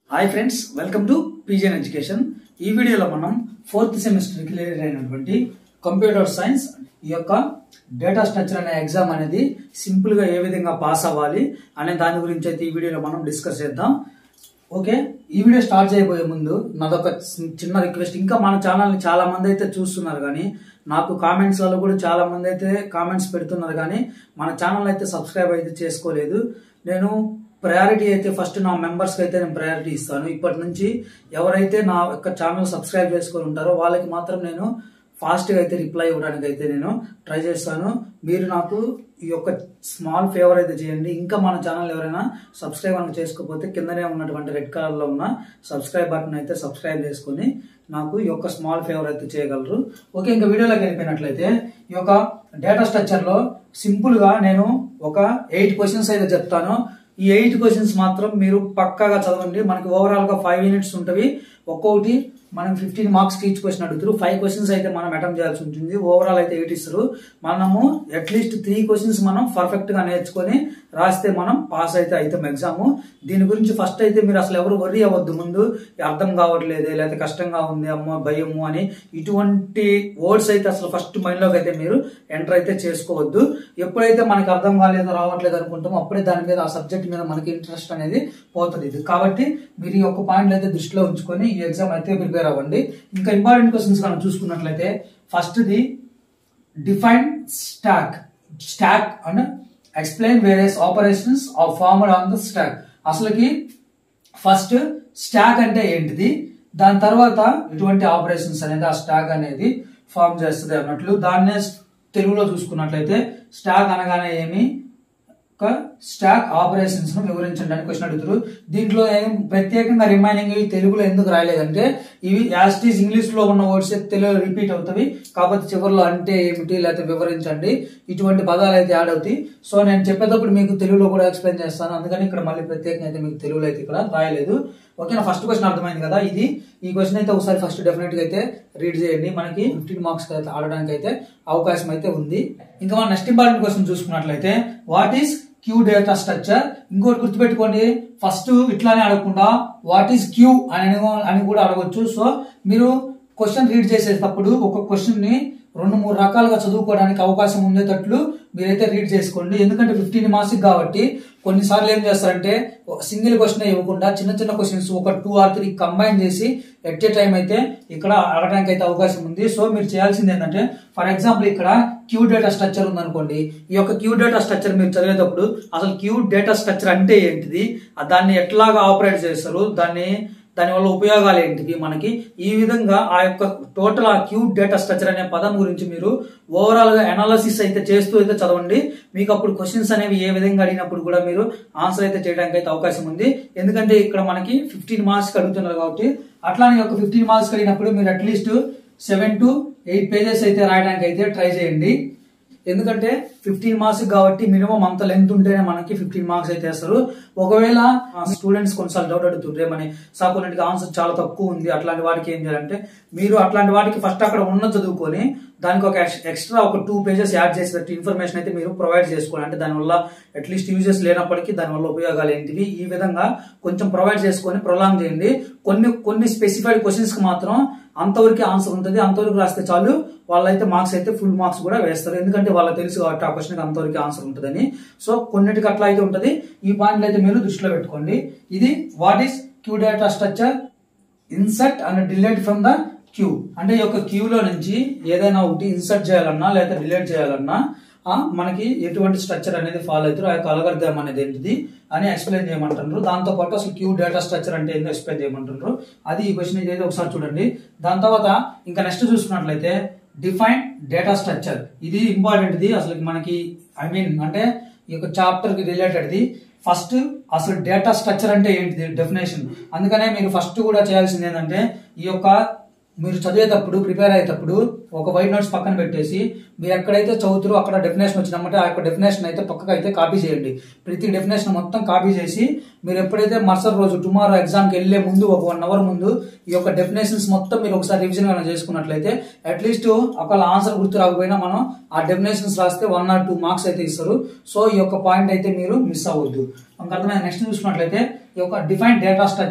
hi friends welcome to PGN education ఈ వీడియోలో మనం ఫోర్త్ సెమిస్టర్ క్లియర్ అయినటువంటి కంప్యూటర్ సైన్స్ ఈ యొక్క డేటా స్ట్రక్చర్ అనే ఎగ్జామ్ అనేది సింపుల్ గా ఏ విధంగా పాస్ అవ్వాలి అనే దాని గురించి అయితే ఈ వీడియోలో మనం డిస్కస్ చేద్దాం ఓకే ఈ వీడియో స్టార్ట్ చేయబోయే ముందు నాదొక చిన్న రిక్వెస్ట్ ఇంకా మన ఛానల్ ని చాలా మంది అయితే చూస్తున్నారు కానీ నాకు కామెంట్స్ లలో కూడా చాలా మంది అయితే కామెంట్స్ పెడుతున్నారు కానీ మన ఛానల్ అయితే సబ్స్క్రైబ్ అయితే చేసుకోలేదు నేను ప్రయారిటీ అయితే ఫస్ట్ నా మెంబర్స్ కి అయితే నేను ప్రయారిటీ ఇస్తాను ఇప్పటి నుంచి ఎవరైతే నా యొక్క ఛానల్ సబ్స్క్రైబ్ చేసుకొని ఉంటారో వాళ్ళకి మాత్రం నేను ఫాస్ట్ గా అయితే రిప్లై ఇవ్వడానికి అయితే నేను ట్రై చేస్తాను మీరు నాకు ఈ యొక్క స్మాల్ ఫేవర్ అయితే చేయండి ఇంకా మన ఛానల్ ఎవరైనా సబ్స్క్రైబ్ కనుక చేసుకోకపోతే కిందనే ఉన్నటువంటి రెడ్ కలర్ లో ఉన్న సబ్స్క్రైబ్ బటన్ అయితే సబ్స్క్రైబ్ చేసుకొని నాకు ఈ యొక్క స్మాల్ ఫేవర్ అయితే చేయగలరు ఓకే ఇంకా వీడియోలోకి వెళ్ళిపోయినట్లయితే ఈ యొక్క డేటా స్ట్రక్చర్ లో సింపుల్ గా నేను ఒక ఎయిట్ క్వశ్చన్స్ అయితే చెప్తాను ఈ ఎయిట్ క్వశ్చన్స్ మాత్రం మీరు పక్కాగా చదవండి మనకి ఓవరాల్ గా ఫైవ్ యూనిట్స్ ఉంటవి ఒక్కొక్కటి మనం ఫిఫ్టీన్ మార్క్స్ ఈచ్ క్వశ్చన్ అడుగుతారు ఫైవ్ క్వశ్చన్స్ అయితే మనం అటెంప్ట్ చేయాల్సి ఉంటుంది ఓవరాల్ అయితే ఎయిట్ ఇస్తారు మనము అట్లీస్ట్ త్రీ క్వశ్చన్స్ మనం పర్ఫెక్ట్ గా నేర్చుకొని రాస్తే మనం పాస్ అయితే అవుతాం ఎగ్జామ్ దీని గురించి ఫస్ట్ అయితే మీరు అసలు ఎవరు వరి అవ్వద్దు ముందు అర్థం కావట్లేదు లేదా కష్టంగా ఉంది అమ్మ భయము అని ఇటువంటి వర్డ్స్ అయితే అసలు ఫస్ట్ మైండ్ లోకి అయితే మీరు ఎంటర్ అయితే చేసుకోవద్దు ఎప్పుడైతే మనకి అర్థం కాలేదు రావట్లేదు అనుకుంటామో అప్పుడే దాని మీద ఆ సబ్జెక్ట్ మీద మనకి ఇంట్రెస్ట్ అనేది పోతుంది ఇది కాబట్టి మీరు ఈ యొక్క పాయింట్ అయితే దృష్టిలో ఉంచుకొని ఈ ఎగ్జామ్ అయితే ప్రిపేర్ అవ్వండి ఇంకా ఇంపార్టెంట్ క్వశ్చన్స్ మనం చూసుకున్నట్లయితే first the define stack stack and explain various operations of former on the stack అసలుకి ఫస్ట్ స్టాక్ అంటే ఏంటిది దాని తర్వాత ఇటువంటి ఆపరేషన్స్ అనేది ఆ స్టాక్ అనేది ఫామ్ చేస్తుంది అన్నట్లు దాన్నే తెలుగులో చూసుకున్నట్లయితే స్టాక్ అనగానే ఏమి ఒక స్టాక్ ఆపరేషన్స్ ను వివరించండి అని క్వశ్చన్ అడుగుతారు దీంట్లో ఏం ప్రత్యేకంగా రిమైనింగ్ ఇవి తెలుగులో ఎందుకు రాయలేదంటే ఇవి యాస్టీస్ ఇంగ్లీష్ లో ఉన్న వర్డ్స్ తెలుగులో రిపీట్ అవుతాయి కాకపోతే చివరిలో అంటే ఏమిటి లేకపోతే వివరించండి ఇటువంటి పదాలు అయితే యాడ్ అవుతాయి సో నేను చెప్పేటప్పుడు మీకు తెలుగులో కూడా ఎక్స్ప్లెయిన్ చేస్తాను అందుకని ఇక్కడ మళ్ళీ ప్రత్యేకంగా అయితే మీకు తెలుగులో అయితే ఇక్కడ రాయలేదు ఓకేనా ఫస్ట్ క్వశ్చన్ అర్థమైంది కదా ఇది ఈ క్వశ్చన్ అయితే ఒకసారి ఫస్ట్ డెఫినెట్ గా అయితే రీడ్ చేయండి మనకి ఫిఫ్టీన్ మార్క్స్ అయితే ఆడడానికి అయితే అవకాశం అయితే ఉంది ఇంకా మనం నెక్స్ట్ ఇంపార్టెంట్ క్వశ్చన్ చూసుకున్నట్లయితే what is queue data structure ఇంకోటి గుర్తుపెట్టుకోండి ఫస్ట్ ఇట్లానే అడగకుండా వాట్ ఈస్ క్యూ అని అని కూడా అడగొచ్చు సో మీరు క్వశ్చన్ రీడ్ చేసేటప్పుడు ఒక క్వశ్చన్ ని రెండు మూడు రకాలుగా చదువుకోవడానికి అవకాశం ఉండేటట్లు మీరైతే రీడ్ చేసుకోండి ఎందుకంటే ఫిఫ్టీన్ మార్క్స్ కాబట్టి కొన్నిసార్లు ఏం చేస్తారంటే సింగిల్ క్వశ్చన్ ఇవ్వకుండా చిన్న చిన్న క్వశ్చన్స్ ఒక టూ ఆర్ త్రీ కంబైన్ చేసి ఎట్ ఏ టైం అయితే ఇక్కడ అడగడానికి అయితే అవకాశం ఉంది సో మీరు చేయాల్సింది ఏంటంటే ఫర్ ఎగ్జాంపుల్ ఇక్కడ క్యూ డేటా స్ట్రక్చర్ ఉందనుకోండి ఈ యొక్క క్యూ డేటా స్ట్రక్చర్ మీరు చదివేటప్పుడు అసలు క్యూ డేటా స్ట్రక్చర్ అంటే ఏంటిది దాన్ని ఎట్లాగా ఆపరేట్ చేస్తారు దాన్ని దానివల్ల ఉపయోగాలు ఏంటివి మనకి ఈ విధంగా ఆ యొక్క టోటల్ ఆ క్యూ డేటా స్ట్రక్చర్ అనే పదం గురించి మీరు ఓవరాల్ గా అనాలసిస్ అయితే చేస్తూ అయితే చదవండి మీకు అప్పుడు క్వశ్చన్స్ అనేవి ఏ విధంగా అడిగినప్పుడు కూడా మీరు ఆన్సర్ అయితే చేయడానికి అయితే అవకాశం ఉంది ఎందుకంటే ఇక్కడ మనకి ఫిఫ్టీన్ మార్క్స్ అడుగుతున్నారు కాబట్టి అట్లానే ఒక ఫిఫ్టీన్ మార్క్స్ అడిగినప్పుడు మీరు at least seven to eight pages అయితే రాయడానికి అయితే ట్రై చేయండి ఎందుకంటే ఫిఫ్టీన్ మార్క్స్ కాబట్టి మినిమం అంత లెంత్ ఉంటేనే మనకి ఫిఫ్టీన్ మార్క్స్ అయితే వేస్తారు ఒకవేళ స్టూడెంట్స్ కొన్నిసార్లు డౌట్ అడుగుతుంటే మన సార్ కొన్నిటికి ఆన్సర్ చాలా తక్కువ ఉంది అట్లాంటి వాటికి ఏం చేయాలంటే మీరు అట్లాంటి వాటికి ఫస్ట్ అక్కడ ఉన్న చదువుకొని దానికి ఒక ఎక్స్ట్రా ఒక టూ పేజెస్ యాడ్ చేసేటట్టు ఇన్ఫర్మేషన్ అయితే మీరు ప్రొవైడ్ చేసుకోవాలి అంటే దానివల్ల అట్లీస్ట్ యూజెస్ లేనప్పటికీ దానివల్ల ఉపయోగాలు ఏంటివి ఈ విధంగా కొంచెం ప్రొవైడ్ చేసుకొని ప్రొలాంగ్ చేయండి కొన్ని కొన్ని స్పెసిఫైడ్ క్వశ్చన్స్ కి మాత్రం అంతవరకు ఆన్సర్ ఉంటుంది అంతవరకు రాస్తే చాలు వాళ్ళైతే మార్క్స్ అయితే ఫుల్ మార్క్స్ కూడా వేస్తారు ఎందుకంటే వాళ్ళకి తెలుసు కాబట్టి ఆ క్వశ్చన్ అంతవరకు ఆన్సర్ ఉంటుందని సో కొన్నిటికి అట్లా అయితే ఉంటుంది ఈ పాయింట్లు అయితే మీరు దృష్టిలో పెట్టుకోండి ఇది what is queue data structure insert and delete from the queue అంటే ఈ యొక్క క్యూలో నుంచి ఏదైనా ఒకటి ఇన్సర్ట్ చేయాలన్నా లేదా డిలీట్ చేయాలన్నా మనకి ఎటువంటి స్ట్రక్చర్ అనేది ఫాలో అవుతారు ఆ యొక్క అలగర్థం అనేది ఏంటిది అని ఎక్స్ప్లెయిన్ చేయమంటున్నారు దాంతో పాటు అసలు క్యూ డేటా స్ట్రక్చర్ అంటే ఏందో ఎక్స్ప్లెయిన్ చేయమంటున్నారు అది ఈ క్వశ్చన్ ఇది ఒకసారి చూడండి దాని తర్వాత ఇంకా నెక్స్ట్ చూసుకున్నట్లయితే డిఫైన్ డేటా స్ట్రక్చర్ ఇది ఇంపార్టెంట్ ఇది అసలు మనకి ఐ మీన్ అంటే ఈ యొక్క చాప్టర్ కి రిలేటెడ్ది ఫస్ట్ అసలు డేటా స్ట్రక్చర్ అంటే ఏంటిది డెఫినేషన్ అందుకనే మీరు ఫస్ట్ కూడా చేయాల్సింది ఏంటంటే ఈ యొక్క మీరు చదివేటప్పుడు ప్రిపేర్ అయ్యేటప్పుడు ఒక వైట్ నోట్స్ పక్కన పెట్టేసి మీరు ఎక్కడైతే చదువుతారో అక్కడ డెఫినేషన్ వచ్చినప్పుడు ఆ యొక్క డెఫినేషన్ అయితే పక్కకు అయితే కాపీ చేయండి ప్రతి డెఫినేషన్ మొత్తం కాపీ చేసి మీరు ఎప్పుడైతే మరుసటి రోజు టుమారో ఎగ్జామ్కి వెళ్లే ముందు ఒక వన్ అవర్ ముందు ఈ యొక్క డెఫినేషన్స్ మొత్తం మీరు ఒకసారి రివిజన్ కనుక చేసుకున్నట్లయితే అట్లీస్ట్ ఒకవేళ ఆన్సర్ గుర్తు రాకపోయినా మనం ఆ డెఫినేషన్స్ రాస్తే వన్ ఆర్ టూ మార్క్స్ అయితే ఇస్తారు సో ఈ యొక్క పాయింట్ అయితే మీరు మిస్ అవ్వద్దు మనకు అర్థమైన నెక్స్ట్ చూసుకున్నట్లయితే ఈ యొక్క define data structure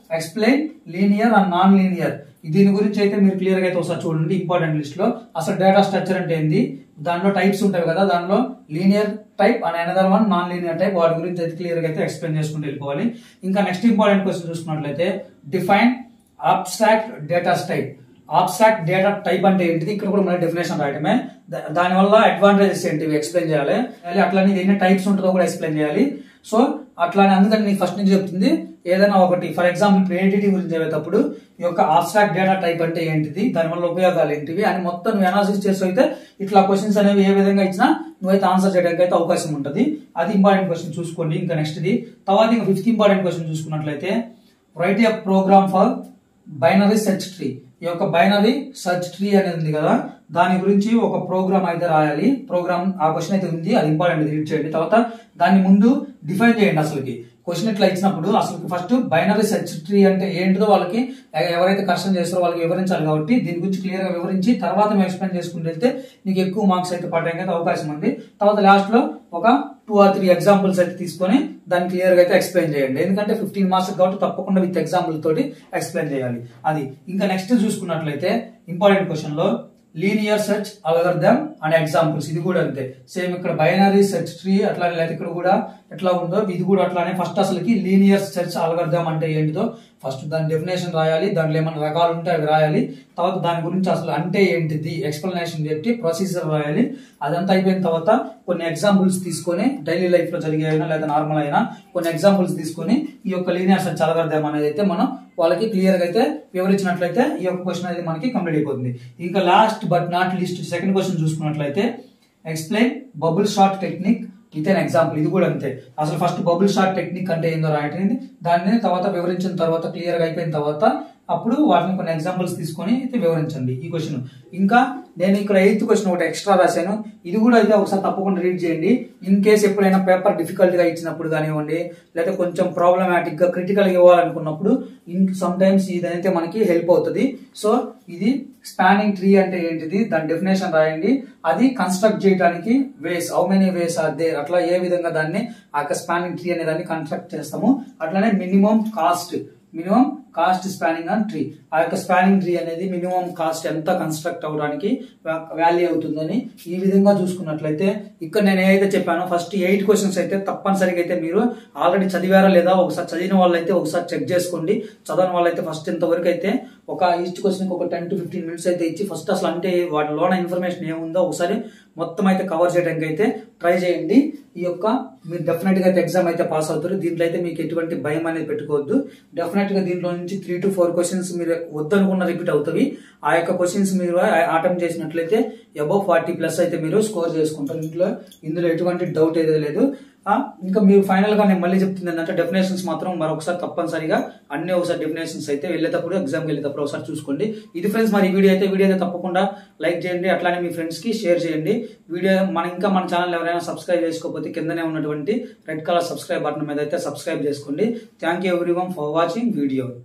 explain linear and non linear దీని గురించి అయితే మీరు క్లియర్ గా అయితే ఒకసారి చూడండి ఇంపార్టెంట్ లిస్ట్ లో అసలు డేటా స్ట్రక్చర్ అంటే ఏంది దాంట్లో టైప్స్ ఉంటాయి కదా దానిలో linear type and another one non linear type వాటి గురించి అయితే క్లియర్ గా అయితే ఎక్స్ప్లెయిన్ చేసుకుంటూ వెళ్ళిపోవాలి ఇంకా నెక్స్ట్ ఇంపార్టెంట్ క్వశ్చన్ చూసుకున్నట్లయితే define abstract data type abstract data type అంటే ఏంటిది ఇక్కడ కూడా మన డెఫినేషన్ రాయటమే దా- దానివల్ల అడ్వాంటేజెస్ ఏంటివి ఎక్స్ప్లెయిన్ చేయాలి అలాగే అట్లానే ఇది ఎన్ని టైప్స్ ఉంటుందో కూడా ఎక్స్ప్లెయిన్ చేయాలి సో అట్లానే అందుకని నీకు ఫస్ట్ నుంచి చెప్తుంది ఏదైనా ఒకటి ఫర్ ఎగ్జాంపుల్ ఇప్పుడు ఎడిటింగ్ గురించి చదివేటప్పుడు ఈ యొక్క అబ్స్ట్రాక్ట్ డేటా టైప్ అంటే ఏంటిది దానివల్ల ఉపయోగాలు ఏంటివి అని మొత్తం నువ్వు అనాలిసిస్ చేసి అయితే ఇట్లా క్వశ్చన్స్ అనేవి ఏ విధంగా ఇచ్చినా నువ్వైతే ఆన్సర్ చేయడానికి అయితే అవకాశం ఉంటుంది అది ఇంపార్టెంట్ క్వశ్చన్ చూసుకోండి ఇంకా నెక్స్ట్ ఇది తర్వాత ఇంకా ఫిఫ్త్ ఇంపార్టెంట్ క్వశ్చన్ చూసుకున్నట్లయితే right a program for binary search tree ఈ యొక్క బైనరీ సెర్చ్ ట్రీ అనేది ఉంది కదా దాని గురించి ఒక ప్రోగ్రామ్ అయితే రాయాలి ప్రోగ్రామ్ ఆ క్వశ్చన్ అయితే ఉంది అది ఇంపార్టెంట్ రీడ్ చేయండి తర్వాత దాన్ని ముందు డిఫైన్ చేయండి అసలుకి క్వశ్చన్ ఇట్లా ఇచ్చినప్పుడు అసలు ఫస్ట్ బైనరీ సెర్చ్ ట్రీ అంటే ఏంటిదో వాళ్ళకి ఎ- ఎవరైతే కష్టం చేస్తారో వాళ్ళకి వివరించాలి కాబట్టి దీని గురించి క్లియర్ గా వివరించి తర్వాత మేము ఎక్స్ప్లెయిన్ చేసుకుంటూ వెళ్తే నీకు ఎక్కువ మార్క్స్ అయితే పడడానికి అయితే అవకాశం ఉంది తర్వాత లాస్ట్ లో ఒక టూ ఆర్ త్రీ ఎగ్జాంపుల్స్ అయితే తీసుకొని దాన్ని క్లియర్ గా అయితే ఎక్స్ప్లెయిన్ చేయండి ఎందుకంటే ఫిఫ్టీన్ మార్క్స్ కాబట్టి తప్పకుండా విత్ ఎగ్జాంపుల్ తోటి ఎక్స్ప్లెయిన్ చేయాలి అది ఇంకా నెక్స్ట్ చూసుకున్నట్లయితే ఇంపార్టెంట్ క్వశ్చన్ లో linear search algorithm and examples ఇది కూడా అంతే సేమ్ ఇక్కడ బైనరీ సెర్చ్ ట్రీ అట్లా లేదా ఇక్కడ కూడా ఎట్లా ఉందో ఇది కూడా అట్లానే ఫస్ట్ అసలుకి లీనియర్ సెర్చ్ అల్గర్థమ్ అంటే ఏంటిదో ఫస్ట్ దాని డెఫినేషన్ రాయాలి దాంట్లో ఏమైనా రకాలు ఉంటే అవి రాయాలి తర్వాత దాని గురించి అసలు అంటే ఏంటిది ఎక్స్ప్లెనేషన్ పెట్టి ప్రొసీజర్ రాయాలి అదంతా అయిపోయిన తర్వాత కొన్ని ఎగ్జాంపుల్స్ తీసుకొని డైలీ లైఫ్ లో జరిగే అయినా లేదా నార్మల్ అయినా కొన్ని ఎగ్జాంపుల్స్ తీసుకొని ఈ యొక్క లీనియర్ సెర్చ్ అల్గర్థమ్ అనేది అయితే మనం వాళ్ళకి క్లియర్ గా అయితే వివరించినట్లయితే ఈ యొక్క క్వశ్చన్ అనేది మనకి కంప్లీట్ అయిపోతుంది ఇంకా last but not least second question చూసుకున్నట్లయితే explain bubble sort technique with an example ఇది కూడా అంతే అసలు ఫస్ట్ బబుల్ షార్ట్ టెక్నిక్ అంటే ఏందో రాయటం దాన్ని తర్వాత వివరించిన తర్వాత క్లియర్ గా అయిపోయిన తర్వాత అప్పుడు వాటిని కొన్ని ఎగ్జాంపుల్స్ తీసుకొని అయితే వివరించండి ఈ క్వశ్చన్ ఇంకా నేను ఇక్కడ ఎయిత్ క్వశ్చన్ ఒకటి ఎక్స్ట్రా రాశాను ఇది కూడా అయితే ఒకసారి తప్పకుండా రీడ్ చేయండి ఇన్ కేస్ ఎప్పుడైనా పేపర్ డిఫికల్ట్ గా ఇచ్చినప్పుడు కానివ్వండి లేదా కొంచెం ప్రాబ్లమాటిక్ గా క్రిటికల్ గా ఇవ్వాలనుకున్నప్పుడు ఇన్ సమ్ టైమ్స్ ఇదైతే మనకి హెల్ప్ అవుతుంది సో ఇది స్పానింగ్ ట్రీ అంటే ఏంటిది దాని డెఫినేషన్ రాయండి అది కన్స్ట్రక్ట్ చేయడానికి ways how many ways are they అట్లా ఏ విధంగా దాన్ని ఆ స్పానింగ్ ట్రీ అనే దాన్ని కన్స్ట్రక్ట్ చేస్తాము అట్లానే minimum cost minimum cost spanning on tree ఆ యొక్క స్పానింగ్ ట్రీ అనేది మినిమం కాస్ట్ ఎంత కన్స్ట్రక్ట్ అవడానికి వాల్యూ అవుతుందని ఈ విధంగా చూసుకున్నట్లయితే ఇక్కడ నేను ఏదైతే చెప్పానో ఫస్ట్ ఎయిట్ క్వశ్చన్స్ అయితే తప్పనిసరిగా అయితే మీరు ఆల్రెడీ చదివారా లేదా ఒకసారి చదివిన వాళ్ళైతే ఒకసారి చెక్ చేసుకోండి చదవని వాళ్ళైతే ఫస్ట్ ఇంతవరకు అయితే ఒక ఈస్ట్ క్వశ్చన్ ఒక టెన్ టు ఫిఫ్టీన్ మినిట్స్ అయితే ఇచ్చి ఫస్ట్ అసలు అంటే వాటిలోన ఇన్ఫర్మేషన్ ఏముందో ఒకసారి మొత్తం అయితే కవర్ చేయడానికి అయితే ట్రై చేయండి ఈ యొక్క మీరు డెఫినెట్ గా అయితే ఎగ్జామ్ అయితే పాస్ అవుతారు దీంట్లో అయితే మీకు ఎటువంటి భయం అనేది పెట్టుకోవద్దు డెఫినెట్ గా దీంట్లో నుంచి త్రీ టు ఫోర్ క్వశ్చన్స్ మీరు వద్దనుకున్న రిపీట్ అవుతాయి ఆ యొక్క క్వశ్చన్స్ మీరు అటెంప్ట్ చేసినట్లయితే అబౌవ్ ఫార్టీ ప్లస్ అయితే మీరు స్కోర్ చేసుకుంటారు ఇందులో ఇందులో ఎటువంటి డౌట్ అయితే లేదు ఆ, ఇంకా మీరు ఫైనల్ గా నేను మళ్ళీ చెప్తుంది ఏంటంటే డెఫినేషన్స్ మాత్రం మరొకసారి తప్పనిసరిగా అన్ని ఒకసారి డెఫినేషన్స్ అయితే వెళ్ళేటప్పుడు ఎగ్జామ్ వెళ్ళేటప్పుడు ఒకసారి చూసుకోండి ఇది ఫ్రెండ్స్ మరి ఈ వీడియో అయితే వీడియో అయితే తప్పకుండా లైక్ చేయండి అట్లానే మీ ఫ్రెండ్స్ కి షేర్ చేయండి వీడియో మన ఇంకా మన ఛానల్ ఎవరైనా సబ్స్క్రైబ్ చేసుకోకపోతే కిందనే ఉన్నటువంటి రెడ్ కలర్ సబ్స్క్రైబ్ బటన్ మీద అయితే సబ్స్క్రైబ్ చేసుకోండి thank you every for watching video